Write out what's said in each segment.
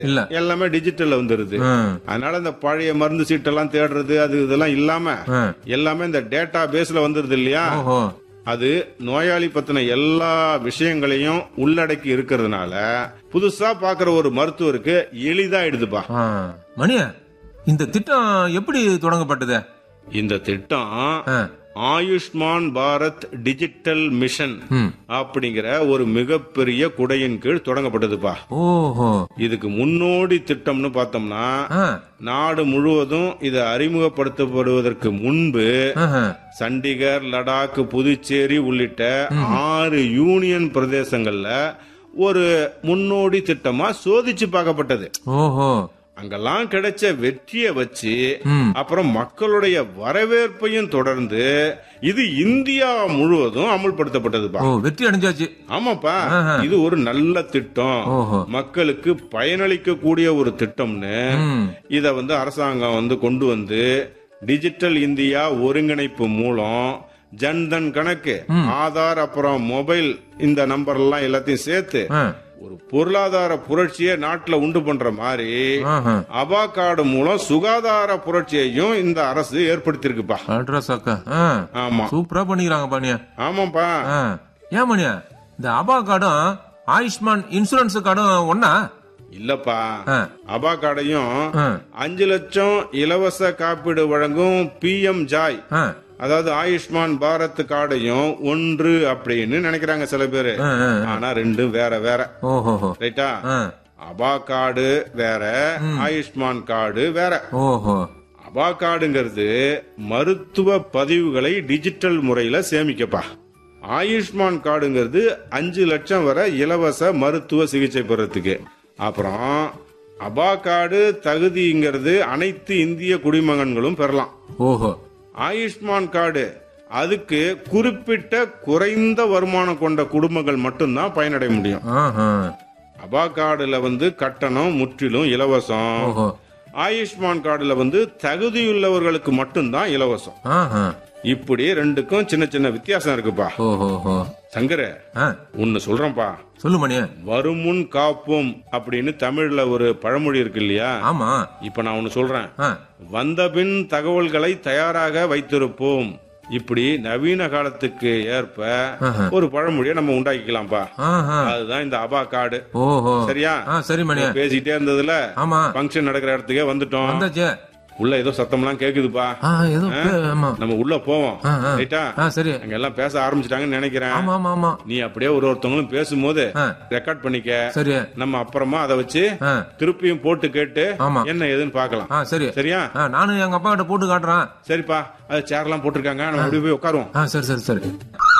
இல்ல எல்லாமே டிஜிட்டல்ல வந்துருது ம், அதனால இந்த பழைய மருந்து சீட்டெல்லாம் தேடுறது அது இதெல்லாம் இல்லாம ம். எல்லாமே இந்த டேட்டா பேஸ்ல வந்துருது இல்லையா ஓஹோ அது நோயாளி பத்தின எல்லா விஷயங்களையும் உள்ளடக்கி இருக்கிறதுனால புதுசா பாக்குற ஒரு மருத்துவருக்கு எளிதாயிடுதுப்பா ஆ, மணியா இந்த திட்டம் எப்படி தொடங்கப்பட்டது இந்த திட்டம் ஆ, ஆயுஷ்மான் பாரத் டிஜிட்டல் மிஷன் ம். அப்படிங்கிற ஒரு மிகப்பெரிய குடையின் கீழ் தொடங்கப்பட்டதுப்பா ஓஹோ இதுக்கு முன்னோடி திட்டம்னு பார்த்தோம்னா ஆ, நாடு முழுவதும் இது அறிமுகப்படுத்தப்படுவதற்கு முன்பு ஆஹா. சண்டிகர் லடாக் புதுச்சேரி உள்ளிட்ட ஆறு யூனியன் பிரதேசங்கள்ல ஒரு முன்னோடி திட்டமா சோதிச்சு பார்க்கப்பட்டது ஓஹோ அங்கெல்லாம் கிடைச்ச வெற்றியை வச்சு ம். அப்புறம் மக்களுடைய வரவேற்பையும் தொடர்ந்து இது இந்தியா முழுவதும் அமுல்படுத்தப்பட்டதுப்பா ஓ வெற்றி அடைஞ்சாச்சு ஆமாப்பா ஆஹா. இது ஒரு நல்ல திட்டம் ஓஹோ மக்களுக்கு பயனளிக்க கூடிய ஒரு திட்டம்னு ம், இத வந்து அரசாங்கம் வந்து கொண்டு வந்து டிஜிட்டல் இந்தியா ஒருங்கிணைப்பு மூலம் ஜன்தன் கணக்கு ஆதார் அப்புறம் மொபைல் இந்த நம்பர் எல்லாம் எல்லாத்தையும் சேர்த்து ஆ, ஒரு பொருளாதார புரட்சியை நாட்டுல உண்டு பண்ற மாதிரி ஆஹா. அபா கார்டு மூலம் சுகாதார புரட்சியையும் இந்த அரசு ஏற்படுத்தியிருக்குப்பா அட்ரஸ் அக்கா ஆ, ஆமா சூப்பரா பண்ணிக்கிறாங்க பாணியா ஆமாப்பா ஆ, ஏன் மணியா இந்த அபா கார்டும் ஆயுஷ்மான் இன்சூரன்ஸ் கார்டும் ஒன்னா இல்லப்பா ஆ, அபா கார்டையும் ஆ, அஞ்சு லட்சம் இலவச காப்பீடு வழங்கும் பி எம் ஜாய் ஆ, அதாவது ஆயுஷ்மான் பாரத் கார்டையும் ஒன்று அப்படின்னு நினைக்கிறாங்க சில பேரு ஆ, ஆ. ஆனா ரெண்டும் வேற வேற ஓஹோஹோ ரைட்டா ஆ, அபா கார்டு வேற ஆயுஷ்மான் கார்டு வேற ஓஹோ அபா கார்டுங்கிறது மருத்துவ பதிவுகளை டிஜிட்டல் முறையில சேமிக்கப்பா ஆயுஷ்மான் கார்டுங்கிறது அஞ்சு லட்சம் வரை இலவச மருத்துவ சிகிச்சை பெறத்துக்கு அப்புறம் அபா கார்டு தகுதிங்கிறது அனைத்து இந்திய குடிமகன்களும் பெறலாம் ஓஹோ ஆயுஷ்மான் கார்டு அதுக்கு குறிப்பிட்ட குறைந்த வருமானம் கொண்ட குடும்பங்கள் மட்டும்தான் பயனடைய முடியும் ஆஹா. அபா கார்டுல வந்து கட்டணம் முற்றிலும் இலவசம் ஓஹோ ஆயுஷ்மான் கார்டுல வந்து தகுதியுள்ளவர்களுக்கு மட்டும்தான் இலவசம் ஆஹா. இப்படி ரெண்டுக்கும் சின்ன சின்ன வித்தியாசம் இருக்குப்பா ஓஹோஹோ சங்கர ஆ, ஒன்னு சொல்றேன்ப்பா சொல்லு மணியா வருமுன் காப்போம் அப்படின்னு தமிழ்ல ஒரு பழமொழி இருக்கு இல்லையா ஆமா இப்ப நான் ஒன்னு சொல்றேன் ஆ, வந்தபின் தகவல்களை தயாராக வைத்திருப்போம் இப்படி நவீன காலத்துக்கு ஏற்ப ஆஹா. ஒரு பழமொழியை நம்ம உண்டாக்கிக்கலாம்ப்பா ஆஹா. அதுதான் இந்த அபா கார்டு ஓஹோ சரியா ஆ சரி மணியா பேசிட்டே இருந்ததுல ஆமா ஃபங்க்ஷன் நடக்கிற இடத்துக்கே வந்துட்டோம் வந்தாச்சே உள்ள ஏதோ சத்தம்லாம் கேக்குதுப்பா ஆ ஏதோ பே- ஆமா நம்ம உள்ள போவோம் ஆ, ஆ. ரைட்டா ஆ சரி அங்க எல்லாம் பேச ஆரம்பிச்சிட்டாங்கன்னு நினைக்கிறேன் ஆமா ஆமா ஆமா நீ அப்படியே ஒரு ஒருத்தவங்களும் பேசும்போது ஆ, ரெக்கார்ட் பண்ணிக்க சரி நம்ம அப்புறமா அதை வச்சு ஆ, திருப்பியும் போட்டு கேட்டு ஆமா என்ன ஏதுன்னு பார்க்கலாம் ஆ சரி சரியா ஆ, நானும் எங்க அப்பா கிட்ட போட்டு காட்டுறேன் சரிப்பா அது சேர்லாம் போட்டிருக்காங்க நம்ம அப்படியே போய் உட்காருவோம் ஆ சரி சரி சரி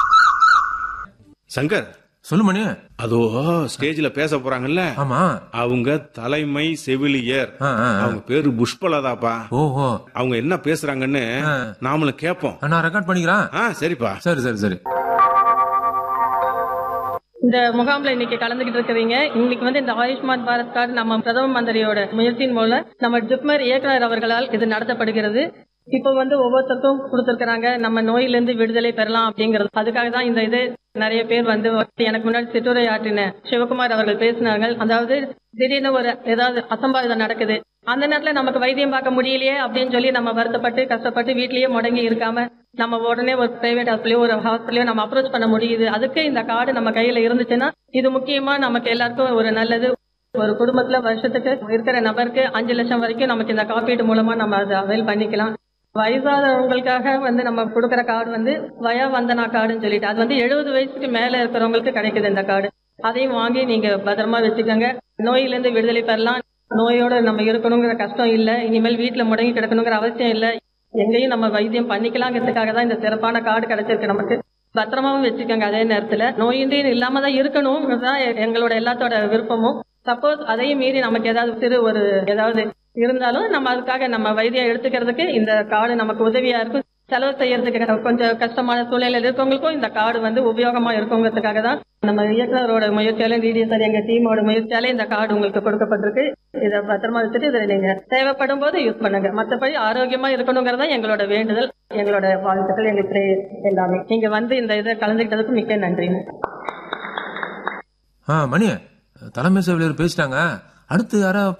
சங்கர் சொல்லு மணி அதோ ஸ்டேஜ்ல பேச போறாங்கல்ல ஆமா அவங்க தலைமை செவிலியர் ஆ, ஆ, ஆ. அவங்க பேரு புஷ்பலதாப்பா ஓஹோ அவங்க என்ன பேசுறாங்கன்னு ஆ. நாமளும் கேட்போம் ஆ, நான் ரெக்கார்ட் பண்ணிக்கிறேன் ஆ சரிப்பா சரி சரி சரி இந்த முகாம்ல இன்னைக்கு கலந்துகிட்டு இருக்கிறீங்க இன்னைக்கு வந்து இந்த ஆயுஷ்மான் பாரத் கார்டு நம்ம பிரதம மந்திரியோட முயற்சியின் மூலம் நம்ம ஜிப்மர் இயக்குனர் அவர்களால் இது நடத்தப்படுகிறது இப்போ வந்து ஒவ்வொருத்தருக்கும் கொடுத்திருக்கிறாங்க நம்ம நோயிலிருந்து விடுதலை பெறலாம் அப்படிங்கிறது அதுக்காக தான் இந்த இது நிறைய பேர் வந்து எனக்கு முன்னாடி சிற்றுரை ஆற்றின சிவகுமார் அவர்கள் பேசினார்கள் அதாவது திடீர்னு ஒரு ஏதாவது அசம்பாவிதம் நடக்குது அந்த நேரத்துல நமக்கு வைத்தியம் பார்க்க முடியலையே அப்படின்னு சொல்லி நம்ம வருத்தப்பட்டு கஷ்டப்பட்டு வீட்லயே முடங்கி இருக்காம நம்ம உடனே ஒரு பிரைவேட் ஹாஸ்பிட்டலையோ ஒரு ஹாஸ்பிட்டலையோ நம்ம அப்ரோச் பண்ண முடியுது அதுக்கு இந்த கார்டு நம்ம கையில இருந்துச்சுன்னா இது முக்கியமா நமக்கு எல்லாருக்கும் ஒரு நல்லது ஒரு குடும்பத்துல வருஷத்துக்கு இருக்கிற நபருக்கு அஞ்சு லட்சம் வரைக்கும் நமக்கு இந்த காப்பீடு மூலமா நம்ம அதை அவைல் பண்ணிக்கலாம் வயசானவங்களுக்காக வந்து நம்ம கொடுக்குற கார்டு வந்து வயா வந்தனா கார்டுன்னு சொல்லிட்டு அது வந்து எழுபது வயசுக்கு மேல இருக்கிறவங்களுக்கு கிடைக்குது இந்த கார்டு அதையும் வாங்கி நீங்க பத்திரமா வச்சுக்கோங்க நோயிலிருந்து விடுதலை பெறலாம் நோயோட நம்ம இருக்கணுங்கிற கஷ்டம் இல்ல இனிமேல் வீட்டுல முடங்கி கிடக்கணுங்கிற அவசியம் இல்ல எங்கேயும் நம்ம வைத்தியம் பண்ணிக்கலாங்கிறதுக்காக தான் இந்த சிறப்பான கார்டு கிடைச்சிருக்கு நமக்கு பத்திரமாவும் வச்சுக்கோங்க அதே நேரத்துல நோயின்றி இல்லாம தான் இருக்கணும் தான் எங்களோட எல்லாத்தோட விருப்பமும் சப்போஸ் அதையும் மீறி நமக்கு ஏதாவது சிறு ஒரு ஏதாவது இருந்தாலும் நம்ம அதுக்காக நம்ம வைத்தியம் எடுத்துக்கிறதுக்கு இந்த கார்டு நமக்கு உதவியா இருக்கும் செலவு செய்யறதுக்கு கொஞ்சம் கஷ்டமான சூழ்நிலையில் இருக்கவங்களுக்கும் இந்த கார்டு வந்து உபயோகமா இருக்குங்கிறதுக்காக தான் நம்ம இயக்குனரோட முயற்சியால டிடிஎஸ்ஆர் எங்க டீமோட முயற்சியால இந்த கார்டு உங்களுக்கு கொடுக்கப்பட்டிருக்கு இதை பத்திரமா வச்சுட்டு இதை நீங்க தேவைப்படும் போது யூஸ் பண்ணுங்க மற்றபடி ஆரோக்கியமா இருக்கணுங்கிறதா எங்களோட வேண்டுதல் எங்களோட வாழ்த்துக்கள் எங்க prayer எல்லாமே நீங்க வந்து இந்த இதை கலந்துக்கிட்டதுக்கு மிக்க நன்றிங்க ஆ மணி தலைமை செவிலியர் பேசிட்டாங்க அடுத்து யாரா